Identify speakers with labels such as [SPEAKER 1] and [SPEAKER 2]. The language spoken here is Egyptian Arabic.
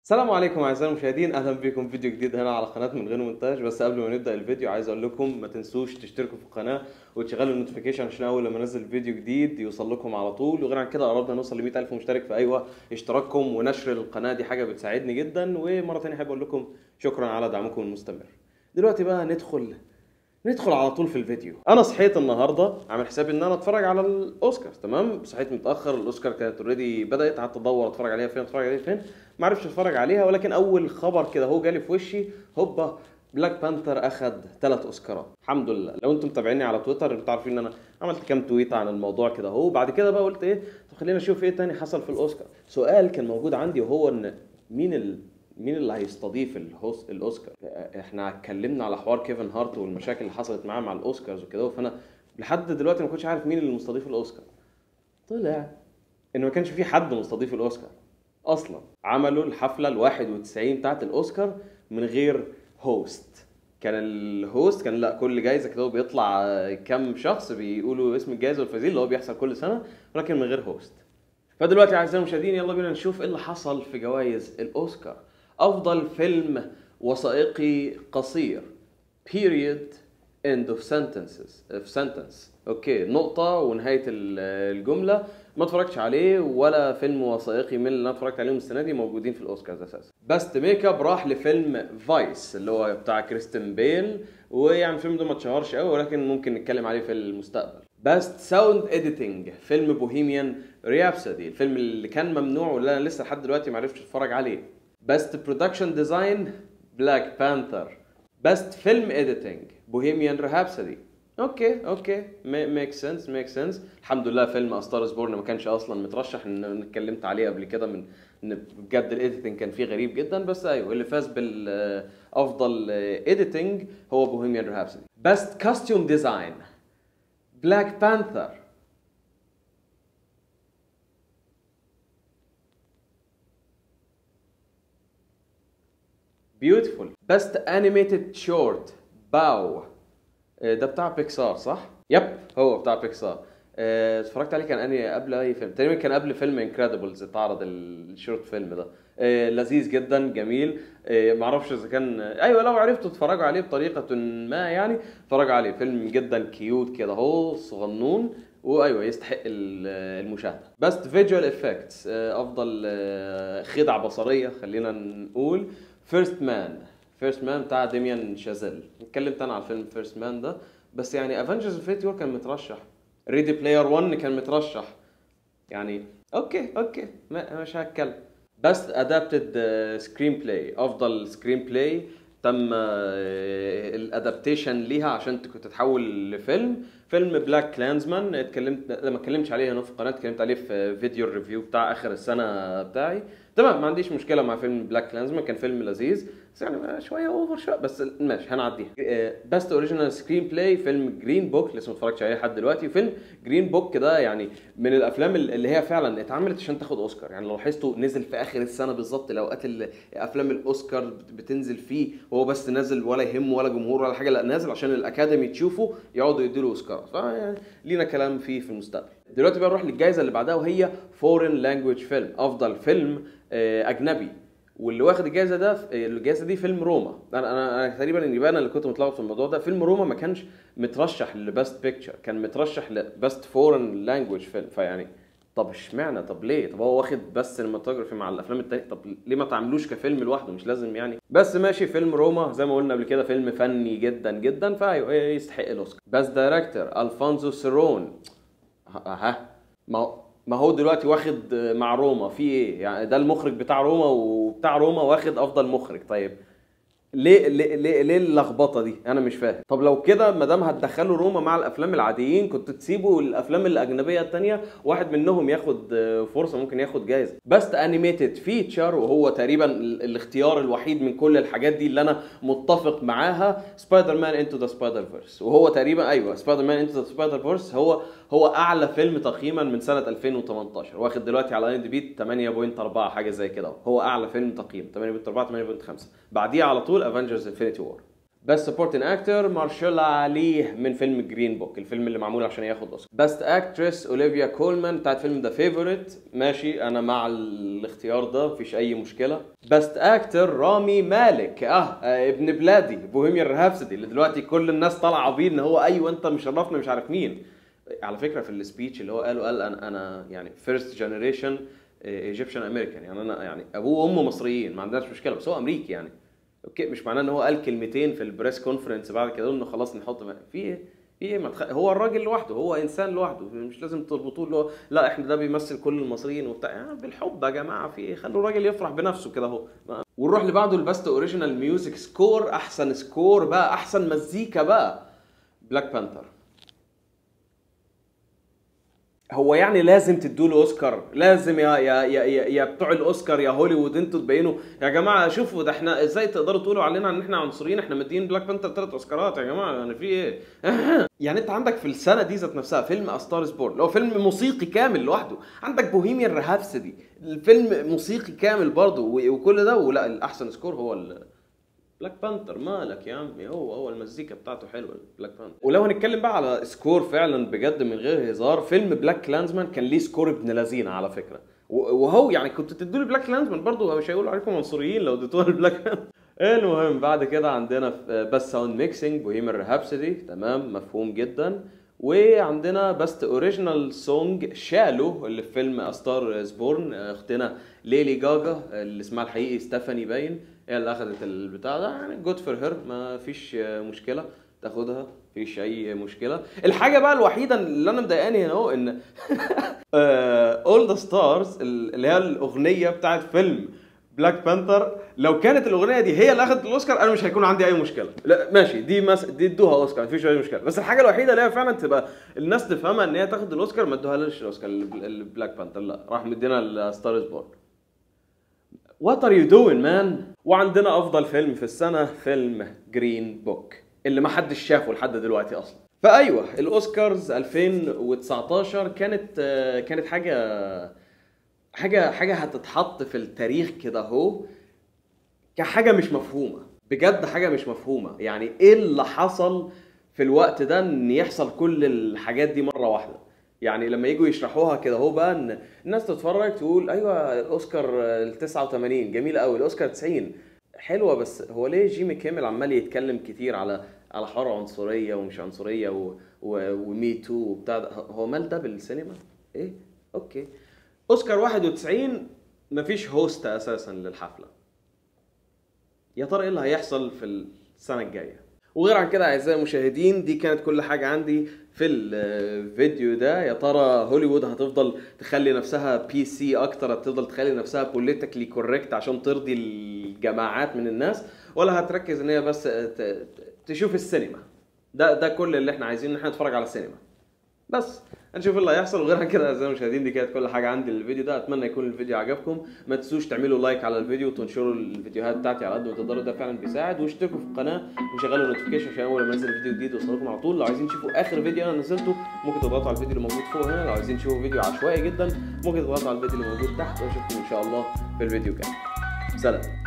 [SPEAKER 1] السلام عليكم اعزائي المشاهدين اهلا بكم في فيديو جديد هنا على قناه من غير مونتاج بس قبل ما نبدا الفيديو عايز اقول لكم ما تنسوش تشتركوا في القناه وتشغلوا النوتيفيكيشن عشان اول لما انزل فيديو جديد يوصل لكم على طول وغير عن كده قربنا نوصل ل 100000 مشترك فايوه اشتراككم ونشر القناه دي حاجه بتساعدني جدا ومره ثانيه احب اقول لكم شكرا على دعمكم المستمر دلوقتي بقى ندخل ندخل على طول في الفيديو انا صحيت النهارده عامل حسابي ان انا اتفرج على الاوسكار تمام صحيت متاخر الاوسكار كانت اوريدي بدات قعدت ادور اتفرج عليها فين اتفرج عليها فين ما عرفتش اتفرج عليها ولكن اول خبر كده هو جالي في وشي هوبا بلاك بانثر اخد ثلاث اوسكارات الحمد لله لو انتم متابعيني على تويتر انتوا عارفين ان انا عملت كام تويت عن الموضوع كده اهو بعد كده بقى قلت ايه طب خلينا نشوف ايه تاني حصل في الاوسكار سؤال كان موجود عندي وهو ان مين ال... مين اللي هيستضيف الهوس الاوسكار احنا اتكلمنا على حوار كيفن هارت والمشاكل اللي حصلت معاه مع الاوسكارز وكده فانا لحد دلوقتي ما كنتش عارف مين اللي مستضيف الاوسكار طلع ان ما كانش في حد مستضيف الاوسكار اصلا عملوا الحفله ال 91 بتاعت الاوسكار من غير هوست كان الهوست كان لا كل جايزه كده بيطلع كام شخص بيقولوا اسم الجائزه والفوزين اللي هو بيحصل كل سنه ولكن من غير هوست فدلوقتي اعزائي المشاهدين يلا بينا نشوف ايه اللي حصل في جوائز الاوسكار افضل فيلم وثائقي قصير period end of sentences of sentence اوكي نقطة ونهاية الجملة ما اتفرجتش عليه ولا فيلم وثائقي من اللي انا اتفرجت عليهم السنة دي موجودين في الاوسكارز اساسا بست ميك اب راح لفيلم فايس اللي هو بتاع كريستن بيل ويعني الفيلم ده ما اتشهرش قوي ولكن ممكن نتكلم عليه في المستقبل بست ساوند اديتنج فيلم بوهيميان ريابسودي الفيلم اللي كان ممنوع واللي انا لسه لحد دلوقتي ما عرفتش اتفرج عليه بست برودكشن ديزاين بلاك بانثر بست فيلم اديتنج بوهيميان رهابسودي اوكي اوكي ميك سنس ميك سنس الحمد لله فيلم استار بورن ما كانش اصلا مترشح ان أنا اتكلمت عليه قبل كده من ان بجد الايديتنج كان فيه غريب جدا بس ايوه اللي فاز بالافضل ايديتنج هو بوهيميان رهابسودي بست كاستيوم ديزاين بلاك بانثر بيوتيفول بست انيميتد شورت باو ده بتاع بيكسار صح؟ يب هو بتاع بيكسار اه، اتفرجت عليه كان اني قبل اي فيلم تقريبا كان قبل فيلم انكريدبلز اتعرض الشورت فيلم ده اه، لذيذ جدا جميل اه، معرفش اذا كان ايوه لو عرفتوا تتفرجوا عليه بطريقه ما يعني اتفرجوا عليه فيلم جدا كيوت كده اهو صغنون وايوه يستحق المشاهده بست فيجوال افكتس افضل خدع بصريه خلينا نقول فيرست مان فيرست مان بتاع ديميان شازيل اتكلمت انا على الفيلم فيرست مان ده بس يعني افنجرز انفينيتي وور كان مترشح ريدي بلاير 1 كان مترشح يعني اوكي اوكي ما مش هتكلم بس ادابتد سكرين بلاي افضل سكرين بلاي تم الادابتيشن ليها عشان كنت تتحول لفيلم فيلم بلاك كلانزمان اتكلمت لما اتكلمتش عليه هنا في القناه اتكلمت عليه في فيديو الريفيو بتاع اخر السنه بتاعي تمام ما عنديش مشكله مع فيلم بلاك كلانزمان كان فيلم لذيذ بس يعني شويه اوفر شويه بس ماشي هنعديها بست اوريجينال سكرين بلاي فيلم جرين بوك لسه ما اتفرجتش عليه لحد دلوقتي فيلم جرين بوك ده يعني من الافلام اللي هي فعلا اتعملت عشان تاخد اوسكار يعني لو لاحظتوا نزل في اخر السنه بالظبط الاوقات اللي افلام الاوسكار بتنزل فيه وهو بس نازل ولا يهمه ولا جمهور ولا حاجه لا نازل عشان الاكاديمي تشوفه يقعدوا يديله اوسكار فيعني لينا كلام فيه في المستقبل دلوقتي بقى نروح للجائزه اللي بعدها وهي فورين لانجويج فيلم افضل فيلم اجنبي واللي واخد الجائزه ده الجائزه دي فيلم روما انا انا, أنا تقريبا يبقى انا اللي كنت متلخبط في الموضوع ده فيلم روما ما كانش مترشح لبست بيكتشر كان مترشح لبست فورن لانجويج فيلم فيعني طب اشمعنى طب ليه طب هو واخد بس سينماتوجرافي مع الافلام التانية طب ليه ما تعملوش كفيلم لوحده مش لازم يعني بس ماشي فيلم روما زي ما قلنا قبل كده فيلم فني جدا جدا فايوه يستحق الاوسكار بس دايركتور الفونزو سيرون ها ما ما هو دلوقتي واخد مع روما في ايه يعني ده المخرج بتاع روما وبتاع روما واخد افضل مخرج طيب ليه ليه ليه, ليه اللخبطه دي انا مش فاهم طب لو كده ما دام هتدخلوا روما مع الافلام العاديين كنت تسيبوا الافلام الاجنبيه التانية واحد منهم ياخد فرصه ممكن ياخد جايزه بس انيميتد فيتشر وهو تقريبا الاختيار الوحيد من كل الحاجات دي اللي انا متفق معاها سبايدر مان انتو ذا سبايدر فيرس وهو تقريبا ايوه سبايدر مان انتو ذا سبايدر فيرس هو هو اعلى فيلم تقييما من سنه 2018 واخد دلوقتي على اي دي بي 8.4 حاجه زي كده هو اعلى فيلم تقييم 8.4 8.5 بعديه على طول افنجرز انفينيتي وور بست سبورتنج اكتر مارشيلا عليه من فيلم جرين بوك الفيلم اللي معمول عشان ياخد اوسكار بست اكترس اوليفيا كولمان بتاعت فيلم ذا فيفورت ماشي انا مع الاختيار ده مفيش اي مشكله بست اكتر رامي مالك اه, آه ابن بلادي بوهيميان رهابسدي اللي دلوقتي كل الناس طالعه بيه ان هو ايوه انت مشرفنا مش عارف مين على فكره في السبيتش اللي هو قاله قال انا انا يعني فيرست جنريشن ايجيبشن امريكان يعني انا يعني ابوه وامه مصريين ما عندناش مشكله بس هو امريكي يعني اوكي مش معناه ان هو قال كلمتين في البريس كونفرنس بعد كده انه خلاص نحط في ايه في ايه ما تخ... هو الراجل لوحده هو انسان لوحده مش لازم تربطوه له لا احنا ده بيمثل كل المصريين وبتاع يعني بالحب يا جماعه في ايه خلوا الراجل يفرح بنفسه كده اهو ونروح اللي بعده البست اوريجينال ميوزك سكور احسن سكور بقى احسن مزيكا بقى بلاك بانثر هو يعني لازم تدوا له اوسكار لازم يا يا يا يا, يا بتوع الاوسكار يا هوليوود انتوا تبينوا يا جماعه شوفوا ده احنا ازاي تقدروا تقولوا علينا ان احنا عنصريين احنا مدين بلاك بانثر ثلاث اوسكارات يا جماعه يعني في ايه يعني انت عندك في السنه دي ذات نفسها فيلم استار سبورت لو فيلم موسيقي كامل لوحده عندك بوهيميان رهابسدي الفيلم موسيقي كامل برضه وكل ده ولا الاحسن سكور هو بلاك بانثر مالك يا عمي هو هو المزيكا بتاعته حلوه بلاك بانثر ولو هنتكلم بقى على سكور فعلا بجد من غير هزار فيلم بلاك كلانزمان كان ليه سكور ابن لذينه على فكره وهو يعني كنت تدوا لي بلاك كلانزمان برضه مش هيقولوا عليكم عنصريين لو اديتوها لبلاك المهم بعد كده عندنا بس ساوند ميكسينج بوهيميان رهابسدي تمام مفهوم جدا وعندنا بست اوريجينال سونج شالو اللي في فيلم استار سبورن اختنا ليلي جاجا اللي اسمها الحقيقي ستيفاني باين هي اللي اخذت البتاع ده يعني جود فور هير ما فيش مشكله تاخدها مفيش اي مشكله الحاجه بقى الوحيده اللي انا مضايقاني هنا اهو ان اول ذا ستارز اللي هي الاغنيه بتاعت فيلم بلاك بانثر لو كانت الاغنيه دي هي اللي اخذت الاوسكار انا مش هيكون عندي اي مشكله لا ماشي دي مس... دي ادوها اوسكار مفيش اي مشكله بس الحاجه الوحيده اللي هي فعلا تبقى الناس تفهمها ان هي تاخد الاوسكار ما ادوهالهاش الاوسكار البلاك بانثر لا راح مدينا الستارز بورن وات ار يو دوين مان وعندنا افضل فيلم في السنه فيلم جرين بوك اللي ما حدش شافه لحد دلوقتي اصلا فايوه الاوسكارز 2019 كانت كانت حاجه حاجه حاجه هتتحط في التاريخ كده اهو كحاجه مش مفهومه بجد حاجه مش مفهومه يعني ايه اللي حصل في الوقت ده ان يحصل كل الحاجات دي مره واحده يعني لما يجوا يشرحوها كده اهو بقى ان الناس تتفرج تقول ايوه الاوسكار ال 89 جميل قوي الاوسكار 90 حلوه بس هو ليه جيمي كيمل عمال يتكلم كتير على على حوار عنصريه ومش عنصريه و... و... ومي تو وبتاع ده هو مال ده بالسينما؟ ايه؟ اوكي اوسكار 91 مفيش هوست اساسا للحفله يا ترى ايه اللي هيحصل في السنه الجايه وغير عن كده اعزائي المشاهدين دي كانت كل حاجه عندي في الفيديو ده يا ترى هوليوود هتفضل تخلي نفسها بي سي اكتر هتفضل تخلي نفسها بوليتيكلي كوريكت عشان ترضي الجماعات من الناس ولا هتركز ان هي بس تشوف السينما ده ده كل اللي احنا عايزين ان احنا نتفرج على السينما بس هنشوف اللي هيحصل وغير كده اعزائي المشاهدين دي كانت كل حاجه عندي للفيديو ده اتمنى يكون الفيديو عجبكم ما تنسوش تعملوا لايك على الفيديو وتنشروا الفيديوهات بتاعتي على قد ما تقدروا ده فعلا بيساعد واشتركوا في القناه وشغلوا النوتيفيكيشن عشان اول ما انزل فيديو جديد يوصلكم على طول لو عايزين تشوفوا اخر فيديو انا نزلته ممكن تضغطوا على الفيديو اللي موجود فوق هنا لو عايزين تشوفوا فيديو عشوائي جدا ممكن تضغطوا على الفيديو اللي موجود تحت واشوفكم ان شاء الله في الفيديو الجاي سلام